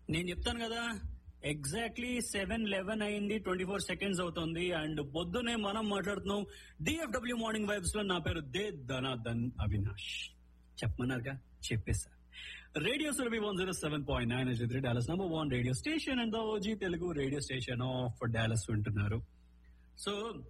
నేను చెప్తాను కదా ఎగ్జాక్ట్లీ సెవెన్ లెవెన్ అయింది ట్వంటీ ఫోర్ సెకండ్స్ అవుతుంది అండ్ పొద్దునే మనం మాట్లాడుతున్నాం డిఎఫ్డబ్ల్యూ మార్నింగ్ వైబ్స్ లో నా పేరు దే ధనాధన్ అవినాష్ చెప్పమన్నారుగా చెప్పేసా radio Surabhi one zero seven point nine three Dallas number one radio station and OG Telugu radio station of Dallas వింటున్నారు సో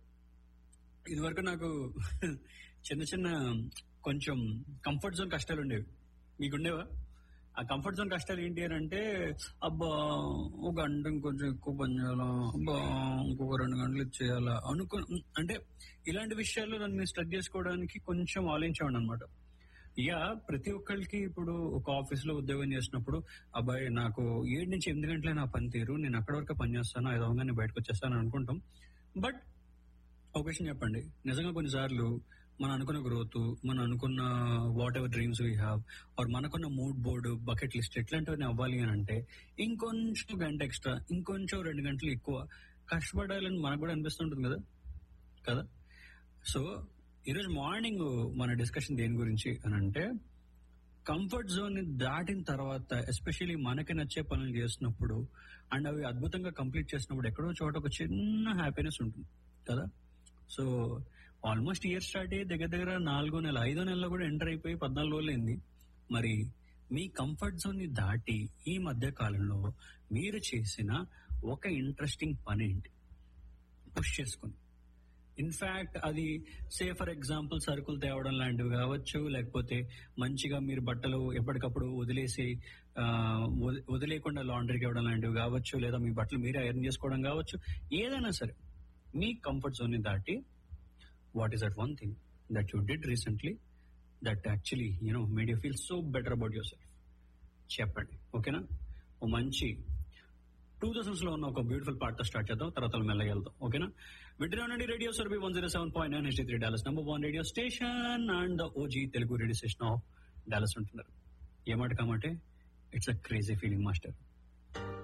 ఇదివరకు నాకు చిన్న చిన్న కొంచెం కంఫర్ట్ జోన్ కష్టాలు ఉండేవి మీకుండేవా ఆ కంఫర్ట్ జోన్ కష్టాలు ఏంటి అని అంటే అబ్బా ఒక గంట ఇంకొంచెం ఎక్కువ పని చేయాలా అబ్బా ఇంకొక రెండు గంటలు ఇచ్చేయాలా అనుకో అంటే ఇలాంటి విషయాల్లో నన్ను స్టడీ చేసుకోవడానికి కొంచెం ఆలోచించేవాడు అనమాట యా ప్రతి ఒక్కరికి ఇప్పుడు ఒక ఆఫీస్ లో ఉద్యోగం చేసినప్పుడు అబ్బాయి నాకు ఏడు నుంచి ఎనిమిది గంటలే నా పనితీరు నేను అక్కడి వరకు పని చేస్తాను ఐదు అవగానే బయటకు వచ్చేస్తాను అనుకుంటాం బట్ ఒక విషయం చెప్పండి నిజంగా కొన్నిసార్లు మనం అనుకున్న గ్రోత్ మనం అనుకున్న whatever dreams we have are మనకున్న మూడ్ బోర్డు బకెట్ లిస్ట్ ఎట్లాంటివన్నీ అవ్వాలి అని అంటే ఇంకొంచెం గంట ఎక్స్ట్రా ఇంకొంచెం రెండు గంటలు ఎక్కువ కష్టపడాలని మనకు కూడా అనిపిస్తుంటుంది కదా కదా సో ఈరోజు మార్నింగ్ మన డిస్కషన్ దేని గురించి అని అంటే కంఫర్ట్ జోన్ ని దాటిన తర్వాత ఎస్పెషల్లీ మనకి నచ్చే పనులు చేసినప్పుడు అండ్ అవి అద్భుతంగా కంప్లీట్ చేసినప్పుడు ఎక్కడో చోట ఒక చిన్న హ్యాపీనెస్ ఉంటుంది కదా సో ఆల్మోస్ట్ ఇయర్ స్టార్ట్ అయ్యి దగ్గర దగ్గర నాలుగో నెల ఐదో నెలలో కూడా ఎంటర్ అయిపోయి పద్నాలుగు రోజులు అయింది మరి మీ కంఫర్ట్ జోన్ ని దాటి ఈ మధ్య కాలంలో మీరు చేసిన ఒక ఇంట్రెస్టింగ్ పని ఏంటి పుష్ చేసుకుని ఇన్ఫాక్ట్ అది సే ఫర్ ఎగ్జాంపుల్ సరుకులు తేవడం లాంటివి కావచ్చు లేకపోతే మంచిగా మీరు బట్టలు ఎప్పటికప్పుడు వదిలేసి ఆ, వద- వదిలేకుండా లాండ్రీకి ఇవ్వడం లాంటివి కావచ్చు లేదా మీ బట్టలు మీరే ఐరన్ చేసుకోవడం కావచ్చు ఏదైనా సరే మీ కంఫర్ట్ జోన్ ని దాటి what is that one thing that you did recently that actually you know made you feel so better about yourself చెప్పండి ఓకేనా ఓ మంచి టూ థౌసండ్స్ లో ఉన్న ఒక బ్యూటిఫుల్ పార్ట్ తో స్టార్ట్ చేద్దాం తర్వాత మెల్లగా వెళ్దాం ఓకేనా వింటున్నానండి radio Surabhi one zero seven point nine three Dallas number one radio station and OG Telugu radio station of Dallas ఉంటున్నారు ఏమాట కామంటే it's a crazy feeling master